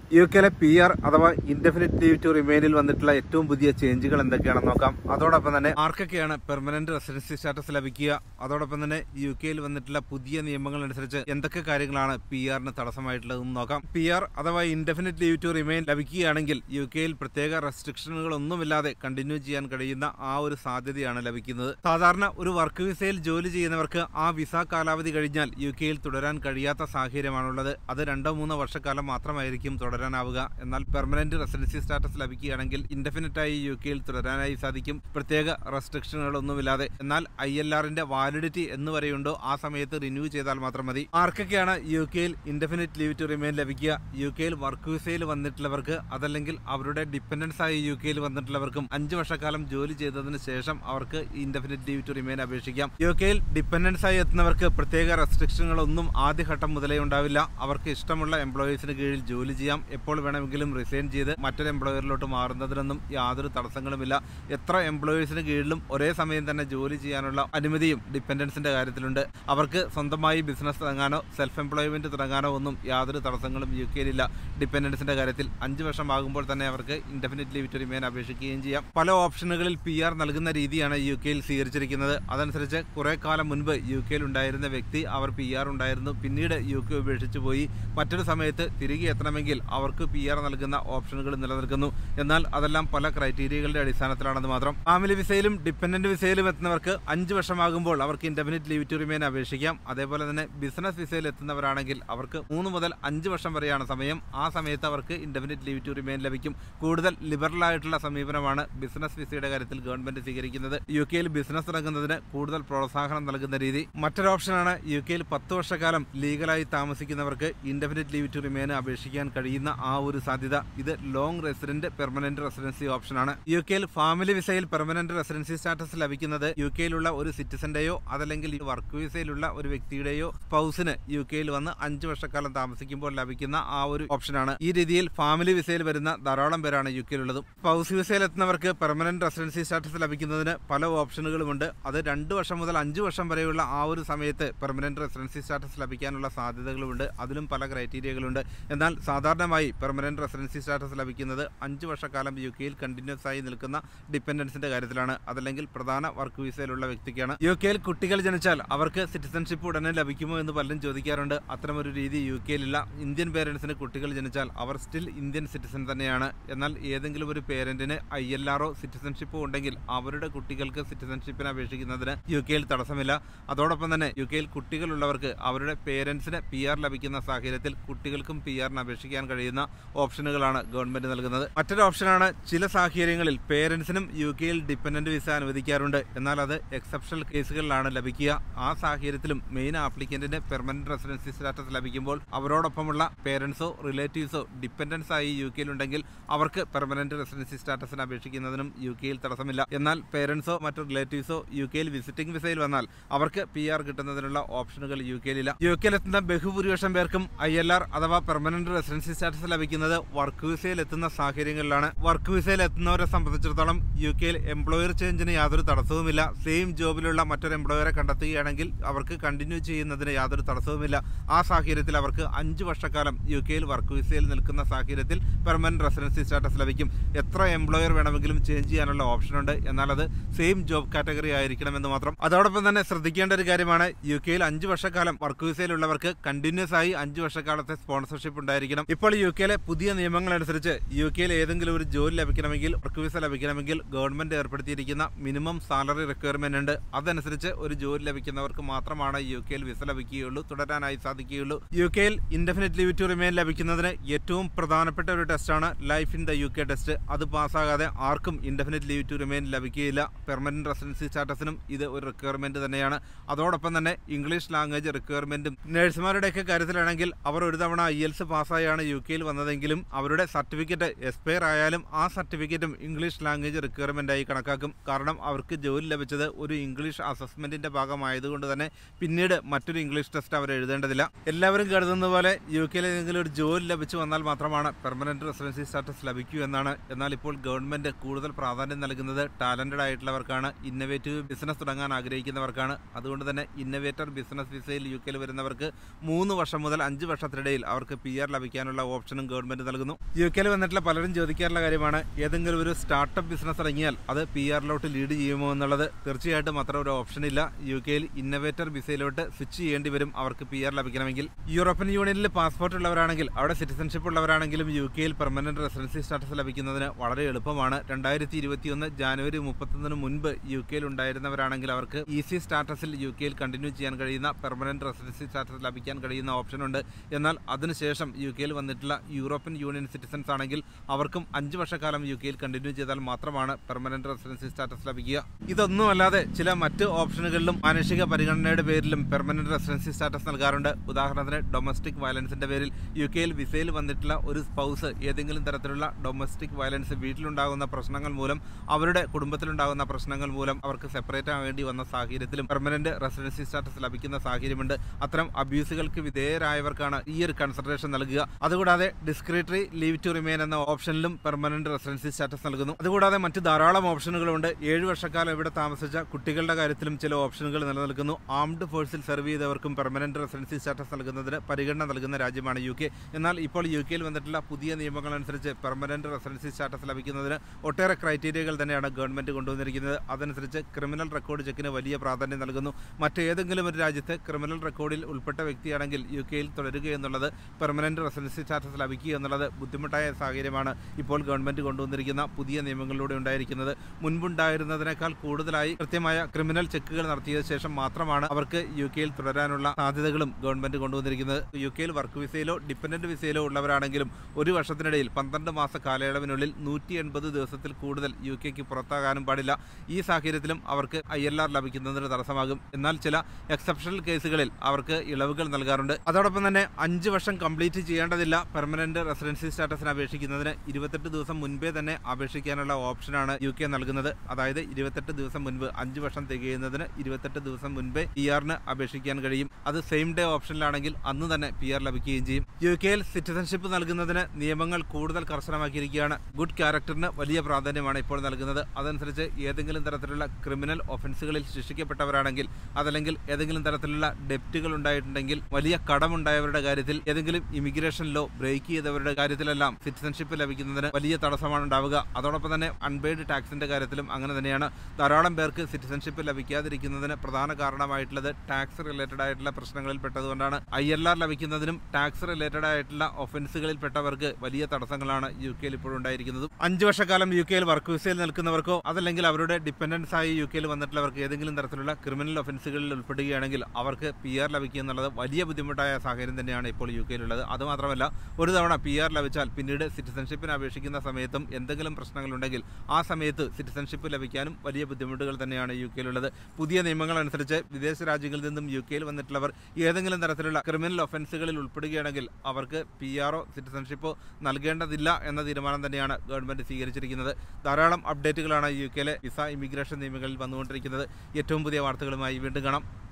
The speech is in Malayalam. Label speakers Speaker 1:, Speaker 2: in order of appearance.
Speaker 1: യു കെയിലെ പി ആർ അഥവാ ഇൻഡെഫിനിറ്റ് ലീവ് ടു റിമൈനിൽ വന്നിട്ടുള്ള ഏറ്റവും പുതിയ ചേഞ്ചുകൾ എന്തൊക്കെയാണെന്ന് നോക്കാം അതോടൊപ്പം തന്നെ ആർക്കൊക്കെയാണ് പെർമനന്റ് റെസിഡൻസി സ്റ്റാറ്റസ് ലഭിക്കുക അതോടൊപ്പം തന്നെ യു കെയിൽ വന്നിട്ടുള്ള പുതിയ നിയമങ്ങൾ അനുസരിച്ച് എന്തൊക്കെ കാര്യങ്ങളാണ് പി ആറിന് തടസ്സമായിട്ടുള്ളതെന്ന് നോക്കാം പി ആർ അഥവാ ഇൻഡെഫിനിറ്റ് ലീവ് ടു റിമൈൻ ലഭിക്കുകയാണെങ്കിൽ യു കെയിൽ പ്രത്യേക റെസ്ട്രിക്ഷനുകൾ ഒന്നുമില്ലാതെ കണ്ടിന്യൂ ചെയ്യാൻ കഴിയുന്ന ആ ഒരു സാധ്യതയാണ് ലഭിക്കുന്നത് സാധാരണ ഒരു വർക്ക് വിസയിൽ ജോലി ചെയ്യുന്നവർക്ക് ആ വിസ കാലാവധി കഴിഞ്ഞാൽ യു കെയിൽ തുടരാൻ കഴിയാത്ത സാഹചര്യമാണുള്ളത് അത് രണ്ടോ മൂന്നോ വർഷക്കാലം മാത്രമായിരിക്കും തുടരാനാവുക എന്നാൽ പെർമനന്റ് റെസിഡൻസി സ്റ്റാറ്റസ് ലഭിക്കുകയാണെങ്കിൽ ഇൻഡെഫിനിറ്റ് ആയി യു കെയിൽ തുടരാനായി സാധിക്കും പ്രത്യേക റെസ്ട്രിക്ഷനുകളൊന്നുമില്ലാതെ എന്നാൽ ഐ എൽ ആറിന്റെ വാലിഡിറ്റി എന്ന് വരെയുണ്ടോ ആ സമയത്ത് റിന്യൂ ചെയ്താൽ മാത്രം മതി ആർക്കൊക്കെയാണ് യു കെയിൽ ഇൻഡെഫിനിറ്റ് ലീവ് ടു റിമെയിൻ ലഭിക്കുക യു കെയിൽ വർക്ക് വിസയിൽ വന്നിട്ടുള്ളവർക്ക് അതല്ലെങ്കിൽ അവരുടെ ഡിപ്പെൻഡൻസ് ആയി യു കെയിൽ വന്നിട്ടുള്ളവർക്കും അഞ്ച് വർഷക്കാലം ജോലി ചെയ്തതിന് ശേഷം അവർക്ക് ഇൻഡെഫിനിറ്റ് ലീവ് ടു റിമെയിൻ അപേക്ഷിക്കാം യു കെയിൽ ഡിപ്പെൻഡൻസ് ആയി എത്തുന്നവർക്ക് പ്രത്യേക റെസ്ട്രിക്ഷനുകളൊന്നും ആദ്യഘട്ടം മുതലേ ഉണ്ടാവില്ല അവർക്ക് ഇഷ്ടമുള്ള എംപ്ലോയീസിന് കീഴിൽ ജോലി ചെയ്യാം എപ്പോൾ വേണമെങ്കിലും റിസൈൻ ചെയ്ത് മറ്റൊരു എംപ്ലോയറിലോട്ട് മാറുന്നതിനൊന്നും യാതൊരു തടസ്സങ്ങളുമില്ല എത്ര എംപ്ലോയീസിന് കീഴിലും ഒരേ സമയം തന്നെ ജോലി ചെയ്യാനുള്ള അനുമതിയും ഡിപ്പെൻഡൻസിന്റെ കാര്യത്തിലുണ്ട് അവർക്ക് സ്വന്തമായി ബിസിനസ് തുടങ്ങാനോ സെൽഫ് എംപ്ലോയ്മെന്റ് തുടങ്ങാനോ ഒന്നും യാതൊരു തടസ്സങ്ങളും യു കെയിലില്ല ഡിപ്പെൻഡൻസിന്റെ കാര്യത്തിൽ അഞ്ച് വർഷമാകുമ്പോൾ തന്നെ അവർക്ക് ഇൻഡെഫിനിറ്റ് ലീവ് ടു റിമെയിൻ അപേക്ഷിക്കുകയും ചെയ്യാം പല ഓപ്ഷനുകളിൽ പി ആർ നൽകുന്ന രീതിയാണ് യു കെയിൽ സ്വീകരിച്ചിരിക്കുന്നത് അതനുസരിച്ച് കുറെ കാലം മുൻപ് യു കെയിൽ ഉണ്ടായിരുന്ന വ്യക്തി അവർ പി ആർ ഉണ്ടായിരുന്നു പിന്നീട് യു കെ ഉപേക്ഷിച്ചു പോയി മറ്റൊരു സമയത്ത് തിരികെ എത്തണമെങ്കിൽ അവർക്ക് പി ആർ നൽകുന്ന ഓപ്ഷനുകൾ നിലനിൽക്കുന്നു എന്നാൽ അതെല്ലാം പല ക്രൈറ്റീരിയകളുടെ അടിസ്ഥാനത്തിലാണെന്ന് മാത്രം ഫാമിലി വിസയിലും ഡിപ്പെൻഡന്റ് വിസയിലും എത്തുന്നവർക്ക് അഞ്ച് വർഷമാകുമ്പോൾ അവർക്ക് ഇൻഡെഫിനിറ്റ് ലീവ് ടു റിമെയിൻ അപേക്ഷിക്കാം അതേപോലെ തന്നെ ബിസിനസ് വിസയിൽ എത്തുന്നവരാണെങ്കിൽ അവർക്ക് മൂന്ന് മുതൽ അഞ്ച് വർഷം വരെയാണ് സമയം ആ സമയത്ത് അവർക്ക് ഇൻഡെഫിനിറ്റ് ലീവ് ടു റിമെയിൻ ലഭിക്കും കൂടുതൽ ലിബറൽ ആയിട്ടുള്ള സമീപനമാണ് ബിസിനസ് വിസയുടെ കാര്യത്തിൽ ഗവൺമെന്റ് സ്വീകരിക്കുന്നത് യു കെയിൽ ബിസിനസ് തുടങ്ങുന്നതിന് കൂടുതൽ പ്രോത്സാഹനം നൽകുന്ന രീതി മറ്റൊരു ഓപ്ഷനാണ് യു കെയിൽ പത്ത് വർഷക്കാലം ലീഗലായി താമസിക്കുന്നവർക്ക് ഇൻഡെഫിനിറ്റ് ലീവ് ടു റിമെയിൻ അപേക്ഷിക്കാൻ കഴിയുന്ന ആ ഒരു സാധ്യത ഇത് ലോങ് റെസിഡന്റ് പെർമനന്റ് റെസിഡൻസി ഓപ്ഷനാണ് യു കെയിൽ ഫാമിലി വിസയിൽ പെർമനന്റ് റെസിഡൻസി സ്റ്റാറ്റസ് ലഭിക്കുന്നത് യു കെയിലുള്ള ഒരു സിറ്റിസന്റെയോ അതല്ലെങ്കിൽ വർക്ക് വിസയിലുള്ള ഒരു വ്യക്തിയുടെയോ സ്പൗസിന് യു കെയിൽ വന്ന് അഞ്ച് വർഷക്കാലം താമസിക്കുമ്പോൾ ലഭിക്കുന്ന ആ ഒരു ഓപ്ഷനാണ് ഈ രീതിയിൽ ഫാമിലി വിസയിൽ വരുന്ന ധാരാളം പേരാണ് യു കെയിലുള്ളതും സ്പൗസ് വിസയിൽ എത്തുന്നവർക്ക് പെർമനന്റ് റെസിഡൻസി സ്റ്റാറ്റസ് ലഭിക്കുന്നതിന് പല ഓപ്ഷനുകളുമുണ്ട് അത് രണ്ട് വർഷം മുതൽ അഞ്ച് വർഷം വരെയുള്ള ആ ഒരു സമയത്ത് പെർമനന്റ് റെസിഡൻസി സ്റ്റാറ്റസ് ലഭിക്കാനുള്ള സാധ്യതകളുമുണ്ട് അതിലും പല ക്രൈറ്റീരിയകളുണ്ട് എന്നാൽ സാധാരണമായി പെർമനന്റ് റെസിഡൻസി സ്റ്റാറ്റസ് ലഭിക്കുന്നത് അഞ്ച് വർഷക്കാലം യു കെയിൽ കണ്ടിന്യൂസ് ആയി നിൽക്കുന്ന ഡിപ്പെൻഡൻസിന്റെ കാര്യത്തിലാണ് അതല്ലെങ്കിൽ പ്രധാന വർക്ക് വിസയിലുള്ള വ്യക്തിക്കാണ് യു കെയിൽ കുട്ടികൾ ജനിച്ചാൽ അവർക്ക് സിറ്റിസൺഷിപ്പ് ഉടനെ ലഭിക്കുമോ എന്ന് പലരും ചോദിക്കാറുണ്ട് അത്തരമൊരു രീതി യു കെയിലില്ല ഇന്ത്യൻ പേരൻസിന് കുട്ടികൾ ജനിച്ചാൽ അവർ സ്റ്റിൽ ഇന്ത്യൻ സിറ്റിസൺ തന്നെയാണ് എന്നാൽ ഏതെങ്കിലും ഒരു പേരന്റിന് ഐ എൽ ആറോ സിറ്റിസൺഷിപ്പോ ഉണ്ടെങ്കിൽ അവരുടെ കുട്ടികൾക്ക് സിറ്റിസൺഷിപ്പിന് അപേക്ഷിക്കുന്നതിന് യു കെയിൽ തടസ്സമില്ല അതോടൊപ്പം തന്നെ യു കെയിൽ കുട്ടികളുള്ളവർക്ക് അവരുടെ പേരൻസിന് പി ആർ ലഭിക്കുന്ന സാഹചര്യത്തിൽ കുട്ടികൾക്കും പി ആറിന് അപേക്ഷിക്കാൻ കഴിയുന്ന ഓപ്ഷനുകളാണ് ഗവൺമെന്റ് നൽകുന്നത് മറ്റൊരു ഓപ്ഷനാണ് ചില സാഹചര്യങ്ങളിൽ പേരൻസിനും യു കെയിൽ ഡിപ്പെൻഡന്റ് വിസ അനുവദിക്കാറുണ്ട് എന്നാൽ അത് എക്സെപ്ഷണൽ കേസുകളിലാണ് ലഭിക്കുക ആ സാഹചര്യത്തിലും മെയിൻ ആപ്ലിക്കന്റിന് പെർമനന്റ് റെസിഡൻസി സ്റ്റാറ്റസ് ലഭിക്കുമ്പോൾ അവരോടൊപ്പമുള്ള പേരൻസോ റിലേറ്റീവ്സോ ഡിപ്പെൻഡൻസ് ആയി യു കെയിലുണ്ടെങ്കിൽ അവർക്ക് പെർമനന്റ് റെസിഡൻസി സ്റ്റാറ്റസിന് അപേക്ഷിക്കുന്നതിനും യു കെയിൽ തടസ്സമില്ല എന്നാൽ പേരൻസോ മറ്റു റിലേറ്റീവ്സോ യു കെയിൽ വിസിറ്റിംഗ് വിസയിൽ വന്നാൽ അവർക്ക് പി ആർ കിട്ടുന്നതിനുള്ള ഓപ്ഷനുകൾ യു കെയിലില്ല യു കെയിൽ എത്തുന്ന ബഹുഭൂരിപക്ഷം പേർക്കും ഐ എൽ ആർ അഥവാ പെർമനന്റ് റെസിഡൻസി സ്റ്റാറ്റസ് ലഭിക്കുന്നത് വർക്ക് വിസയിൽ എത്തുന്ന സാഹചര്യങ്ങളിലാണ് വർക്ക് വിസയിൽ എത്തുന്നവരെ സംബന്ധിച്ചിടത്തോളം യു കെയിൽ എംപ്ലോയർ ചേഞ്ചിന് യാതൊരു തടസ്സവുമില്ല സെയിം ജോബിലുള്ള മറ്റൊരു എംപ്ലോയറെ കണ്ടെത്തുകയാണെങ്കിൽ അവർക്ക് കണ്ടിന്യൂ ചെയ്യുന്നതിന് യാതൊരു തടസ്സവുമില്ല ആ സാഹചര്യത്തിൽ അവർക്ക് അഞ്ച് വർഷക്കാലം യു കെയിൽ വർക്ക് വിസയിൽ നിൽക്കുന്ന സാഹചര്യത്തിൽ പെർമനന്റ് റെസിഡൻസി സ്റ്റാറ്റസ് ലഭിക്കും എത്ര എംപ്ലോയർ വേണമെങ്കിലും ചേഞ്ച് ചെയ്യാനുള്ള ഓപ്ഷനുണ്ട് എന്നാൽ അത് സെയിം ജോബ് കാറ്റഗറി ആയിരിക്കണമെന്ന് മാത്രം അതോടൊപ്പം തന്നെ ശ്രദ്ധിക്കേണ്ട ഒരു കാര്യമാണ് യു കെയിൽ അഞ്ച് വർഷക്കാലം വർക്ക് വിസയിലുള്ളവർക്ക് കണ്ടിന്യൂസ് ആയി അഞ്ച് വർഷക്കാലത്തെ സ്പോൺസർഷിപ്പ് ഉണ്ടായിരിക്കണം ഇപ്പോൾ യു കെയിലെ പുതിയ നിയമങ്ങൾ അനുസരിച്ച് യു കെയിൽ ഏതെങ്കിലും ഒരു ജോലി ലഭിക്കണമെങ്കിൽ വർക്ക് വിസ ലഭിക്കണമെങ്കിൽ ഗവൺമെന്റ് ഏർപ്പെടുത്തിയിരിക്കുന്ന മിനിമം സാലറി റിക്വയർമെന്റ് ഉണ്ട് അതനുസരിച്ച് ഒരു ജോലി ലഭിക്കുന്നവർക്ക് മാത്രമാണ് യു കെയിൽ വിസ ലഭിക്കുകയുള്ളൂ തുടരാനായി സാധിക്കുകയുള്ളൂ യു കെയിൽ ഇൻഡെഫിനിറ്റ് ലീവ് ടു റിമെയിൻ ലഭിക്കുന്നതിന് ഏറ്റവും പ്രധാനപ്പെട്ട ഒരു ടെസ്റ്റാണ് life in the U K test അത് പാസ്സാകാതെ ആർക്കും ഇൻഡെഫിനിറ്റ് ലീവ് ടു റിമെയിൻ ലഭിക്കുകയില്ല പെർമനന്റ് റെസിഡൻസി സ്റ്റാറ്റസിനും ഇത് ഒരു റിക്വയർമെന്റ് തന്നെയാണ് അതോടൊപ്പം തന്നെ ഇംഗ്ലീഷ് ലാംഗ്വേജ് റിക്വയർമെന്റും നഴ്സുമാരുടെയൊക്കെ കാര്യത്തിലാണെങ്കിൽ അവർ ഒരു തവണ ഐ എൽസ് പാസ്സായാണ് യു കെയിൽ വന്നതെങ്കിലും അവരുടെ സർട്ടിഫിക്കറ്റ് എക്സ്പയർ ആയാലും ആ സർട്ടിഫിക്കറ്റും ഇംഗ്ലീഷ് ലാംഗ്വേജ് റിക്വയർമെന്റ് ആയി കണക്കാക്കും കാരണം അവർക്ക് ജോലി ലഭിച്ചത് ഒരു ഇംഗ്ലീഷ് അസസ്മെന്റിന്റെ ഭാഗമായതുകൊണ്ട് തന്നെ പിന്നീട് മറ്റൊരു ഇംഗ്ലീഷ് ടെസ്റ്റ് അവർ എഴുതേണ്ടതില്ല എല്ലാവരും കരുതുന്ന പോലെ യു കെയിൽ ഏതെങ്കിലും ഒരു ജോലി ലഭിച്ചു വന്നാൽ മാത്രമാണ് പെർമനന്റ് റെസിഡൻസി സ്റ്റാറ്റസ് ലഭിക്കൂ എന്നാണ് എന്നാൽ ഇപ്പോൾ ഗവൺമെന്റ് കൂടുതൽ പ്രാധാന്യം നൽകുന്നത് ടാലന്റഡ് ആയിട്ടുള്ളവർക്കാണ് ഇന്നവേറ്റീവ് ബിസിനസ് തുടങ്ങാൻ ആഗ്രഹിക്കുന്നവർക്കാണ് അതുകൊണ്ട് തന്നെ ഇന്നവേറ്റർ ബിസിനസ് വിസയിൽ യു കെയിൽ വരുന്നവർക്ക് മൂന്ന് വർഷം മുതൽ അഞ്ച് വർഷത്തിനിടയിൽ അവർക്ക് പി ആർ ലഭിക്കാനുള്ള ഓപ്ഷനും ഗവൺമെന്റ് നൽകുന്നു യു കെയിൽ വന്നിട്ടുള്ള പലരും ചോദിക്കാറുള്ള കാര്യമാണ് ഏതെങ്കിലും ഒരു സ്റ്റാർട്ടപ്പ് ബിസിനസ് തുടങ്ങിയാൽ അത് പി ആറിലോട്ട് ലീഡ് ചെയ്യുമോ എന്നുള്ളത് തീർച്ചയായിട്ടും അത്ര ഒരു ഓപ്ഷൻ ഇല്ല യു കെയിൽ ഇന്നവേറ്റർ വിസയിലോട്ട് സ്വിച്ച് ചെയ്യേണ്ടി വരും അവർക്ക് പി ആർ ലഭിക്കണമെങ്കിൽ യൂറോപ്യൻ യൂണിയനിൽ പാസ്പോർട്ട് ഉള്ളവരാണെങ്കിൽ അവിടെ സിറ്റിസൺഷിപ്പ് ഉള്ളവരാണെങ്കിലും യു കെയിൽ പെർമനന്റ് റെസിഡൻസി സ്റ്റാറ്റസ് ലഭിക്കുന്നതിന് വളരെ എളുപ്പമാണ് രണ്ടായിരത്തി ഇരുപത്തിയൊന്ന് ജനുവരി മുപ്പത്തൊന്നിന് മുൻപ് യു കെയിൽ ഉണ്ടായിരുന്നവരാണെങ്കിൽ അവർക്ക് ഈസി സ്റ്റാറ്റസിൽ യു കെയിൽ കണ്ടിന്യൂ ചെയ്യാൻ കഴിയുന്ന പെർമനന്റ് റെസിഡൻസി സ്റ്റാറ്റസ് ലഭിക്കാൻ കഴിയുന്ന ഓപ്ഷൻ ഉണ്ട് എന്നാൽ അതിനുശേഷം യു കെയിൽ വന്നിട്ടുള്ള യൂറോപ്യൻ യൂണിയൻ സിറ്റിസൺസ് ആണെങ്കിൽ അവർക്കും അഞ്ച് വർഷക്കാലം യു കെയിൽ കണ്ടിന്യൂ ചെയ്താൽ മാത്രമാണ് പെർമനന്റ് റെസിഡൻസി സ്റ്റാറ്റസ് ലഭിക്കുക ഇതൊന്നുമല്ലാതെ ചില മറ്റ് ഓപ്ഷനുകളിലും മാനുഷിക പരിഗണനയുടെ പേരിലും പെർമനന്റ് റെസിഡൻസി സ്റ്റാറ്റസ് നൽകാറുണ്ട് ഉദാഹരണത്തിന് ഡൊമസ്റ്റിക് വയലൻസിന്റെ പേരിൽ യു കെയിൽ വിസയിൽ വന്നിട്ടുള്ള ഒരു സ്പൗസ് ഏതെങ്കിലും തരത്തിലുള്ള ഡൊമസ്റ്റിക് വയലൻസ് വീട്ടിലുണ്ടാകുന്ന പ്രശ്നങ്ങൾ മൂലം അവരുടെ കുടുംബത്തിലുണ്ടാകുന്ന പ്രശ്നങ്ങൾ മൂലം അവർക്ക് സെപ്പറേറ്റ് ആവേണ്ടി വന്ന സാഹചര്യത്തിലും പെർമനന്റ് റെസിഡൻസി സ്റ്റാറ്റസ് ലഭിക്കുന്ന സാഹചര്യമുണ്ട് അത്തരം അബ്യൂസുകൾക്ക് വിധേയരായവർക്കാണ് ഈ ഒരു കൺസിഡറേഷൻ നൽകുക അതുകൂടാതെ ഡിസ്ക്രിറ്ററി ലീവ് ടു റിമെയിൻ എന്ന ഓപ്ഷനിലും പെർമനന്റ് റെസിഡൻസി സ്റ്റാറ്റസ് നൽകുന്നു അതുകൂടാതെ മറ്റ് ധാരാളം ഓപ്ഷനുകളുണ്ട് ഏഴ് വർഷക്കാലം ഇവിടെ താമസിച്ച കുട്ടികളുടെ കാര്യത്തിലും ചില ഓപ്ഷനുകൾ നിലനിൽക്കുന്നു ആംഡ് ഫോഴ്സിൽ സെർവ് ചെയ്തവർക്കും പെർമനന്റ് റെസിഡൻസി സ്റ്റാറ്റസ് നൽകുന്നതിന് പരിഗണന നൽകുന്ന രാജ്യമാണ് യു കെ എന്നാൽ ഇപ്പോൾ യു കെയിൽ വന്നിട്ടുള്ള പുതിയ നിയമങ്ങൾ അനുസരിച്ച് പെർമനന്റ് റെസിഡൻസി സ്റ്റാറ്റസ് ലഭിക്കുന്നതിന് ഒട്ടേറെ ക്രൈറ്റീരിയകൾ തന്നെയാണ് ഗവൺമെന്റ് കൊണ്ടുവന്നിരിക്കുന്നത് അതനുസരിച്ച് ക്രിമിനൽ റെക്കോർഡ് ചെക്കിന് വലിയ പ്രാധാന്യം നൽകുന്നു മറ്റേതെങ്കിലും ഒരു രാജ്യത്ത് ക്രിമിനൽ റെക്കോർഡിൽ ഉൾപ്പെട്ട വ്യക്തിയാണെങ്കിൽ യു കെയിൽ തുടരുക എന്നുള്ളത് പെർമനന്റ് റെസിഡൻസി സ്റ്റാറ്റസ് ലഭിക്കുക എന്നുള്ളത് ബുദ്ധിമുട്ടായ സാഹചര്യമാണ് ഇപ്പോൾ ഗവൺമെന്റ് കൊണ്ടുവന്നിരിക്കുന്ന പുതിയ നിയമങ്ങളിലൂടെ ഉണ്ടായിരിക്കുന്നത് മുൻപുണ്ടായിരുന്നതിനേക്കാൾ കൂടുതലായി കൃത്യമായ ക്രിമിനൽ ചെക്കുകൾ നടത്തിയ ശേഷം മാത്രമാണ് അവർക്ക് യു കെയിൽ തുടരാനുള്ള സാധ്യതകളും ഗവൺമെന്റ് കൊണ്ടുവന്നിരിക്കുന്നത് യു കെയിൽ വർക്ക് വിസയിലോ ഡിപ്പെൻഡന്റ് വിസയിലോ ഉള്ളവരാണെങ്കിലും ഒരു വർഷത്തിനിടയിൽ പന്ത്രണ്ട് മാസ കാലയളവിനുള്ളിൽ നൂറ്റി എൺപത് ദിവസത്തിൽ കൂടുതൽ യു കെക്ക് പുറത്താകാനും പാടില്ല ഈ സാഹചര്യത്തിലും അവർക്ക് ഐ എൽ ആർ ലഭിക്കുന്നതിന് തടസ്സമാകും എന്നാൽ ചില എക്സെപ്ഷണൽ കേസുകളിൽ അവർക്ക് ഇളവുകൾ നൽകാറുണ്ട് അതോടൊപ്പം തന്നെ അഞ്ച് വർഷം കംപ്ലീറ്റ് ചെയ്യേണ്ടതില്ല പെർമനന്റ് റെസിഡൻസി സ്റ്റാറ്റസിന് അപേക്ഷിക്കുന്നതിന് ഇരുപത്തെട്ട് ദിവസം മുൻപേ തന്നെ അപേക്ഷിക്കാനുള്ള ഓപ്ഷനാണ് യു കെ നൽകുന്നത് അതായത് ഇരുപത്തെട്ട് ദിവസം മുൻപ് അഞ്ച് വർഷം തികയുന്നതിന് ഇരുപത്തെട്ട് ദിവസം മുൻപേ പി ആറിന് അപേക്ഷിക്കാൻ കഴിയും അത് സെയിം ഡേ ഓപ്ഷനിലാണെങ്കിൽ അന്ന് തന്നെ പി ആർ ലഭിക്കുകയും ചെയ്യും യു കെയിൽ സിറ്റിസൺഷിപ്പ് നൽകുന്നതിന് നിയമങ്ങൾ കൂടുതൽ കർശനമാക്കിയിരിക്കുകയാണ് ഗുഡ് ക്യാരക്ടറിന് വലിയ പ്രാധാന്യമാണ് ഇപ്പോൾ നൽകുന്നത് അതനുസരിച്ച് ഏതെങ്കിലും തരത്തിലുള്ള ക്രിമിനൽ ഒഫൻസുകളിൽ ശിക്ഷിക്കപ്പെട്ടവരാണെങ്കിൽ അതല്ലെങ്കിൽ ഏതെങ്കിലും തരത്തിലുള്ള ഡെപ്റ്റുകൾ ഉണ്ടായിട്ടുണ്ടെങ്കിൽ വലിയ കടമുണ്ടായവരുടെ കാര്യത്തിൽ ഏതെങ്കിലും ഇമിഗ്രേഷൻ ലോ ബ്രേക്ക് ചെയ്തവരുടെ കാര്യത്തിലെല്ലാം സിറ്റിസൺഷിപ്പ് ലഭിക്കുന്നതിന് വലിയ തടസ്സമാണ് ഉണ്ടാവുക അതോടൊപ്പം തന്നെ അൺപെയ്ഡ് ടാക്സിന്റെ കാര്യത്തിലും അങ്ങനെ തന്നെയാണ് ധാരാളം പേർക്ക് സിറ്റിസൺഷിപ്പ് ലഭിക്കാതിരിക്കുന്നതിന് പ്രധാന കാരണമായിട്ടുള്ളത് ടാക്സ് റിലേറ്റഡ് ആയിട്ടുള്ള പ്രശ്നങ്ങളിൽ പെട്ടതുകൊണ്ടാണ് ഐ എൽ ആർ ലഭിക്കുന്നതിനും ടാക്സ് റിലേറ്റഡ് ആയിട്ടുള്ള ഒഫൻസുകളിൽ പെട്ടവർക്ക് വലിയ തടസ്സങ്ങളാണ് യു കെയിൽ ഇപ്പോഴും ഉണ്ടായിരിക്കുന്നത് അഞ്ച് വർഷക്കാലം യു കെയിൽ വർക്ക് വിസയിൽ നിൽക്കുന്നവർക്കോ അതല്ലെങ്കിൽ അവരുടെ ഡിപ്പെൻഡൻസ് ആയി യു കെയിൽ വന്നിട്ടുള്ളവർക്ക് ഏതെങ്കിലും തരത്തിലുള്ള ക്രിമിനൽ ഒഫൻസുകളിൽ ഉൾപ്പെടുകയാണെങ്കിൽ അവർക്ക് പി ആർ ലഭിക്കുക എന്നുള്ളത് വലിയ ബുദ്ധിമുട്ടായ സാഹചര്യം തന്നെയാണ് ഇപ്പോൾ യു കെയിലുള്ളത് അതുമാത്രമല്ല ഒരു തവണ പി ആർ ലഭിച്ചാൽ പിന്നീട് സിറ്റിസൺഷിപ്പിന് അപേക്ഷിക്കുന്ന സമയത്തും എന്തെങ്കിലും പ്രശ്നങ്ങളുണ്ടെങ്കിൽ ആ സമയത്ത് സിറ്റിസൺഷിപ്പ് ലഭിക്കാനും വലിയ ബുദ്ധിമുട്ടുകൾ തന്നെയാണ് യു കെയിലുള്ളത് പുതിയ നിയമങ്ങൾ അനുസരിച്ച് വിദേശ രാജ്യങ്ങളിൽ നിന്നും യു കെയിൽ വന്നിട്ടുള്ളവർ ഏതെങ്കിലും തരത്തിലുള്ള ക്രിമിനൽ ഒഫൻസുകളിൽ ഉൾപ്പെടുകയാണെങ്കിൽ അവർക്ക് പി ആറോ സിറ്റിസൺഷിപ്പോ നൽകേണ്ടതില്ല എന്ന തീരുമാനം തന്നെയാണ് ഗവൺമെന്റ് സ്വീകരിച്ചിരിക്കുന്നത് ധാരാളം അപ്ഡേറ്റുകളാണ് യു കെയിലെ വിസ ഇമിഗ്രേഷൻ നിയമങ്ങളിൽ വന്നുകൊണ്ടിരിക്കുന്നത് ഏറ്റവും പുതിയ വാർത്തകളുമായി വീണ്ടും കാണാം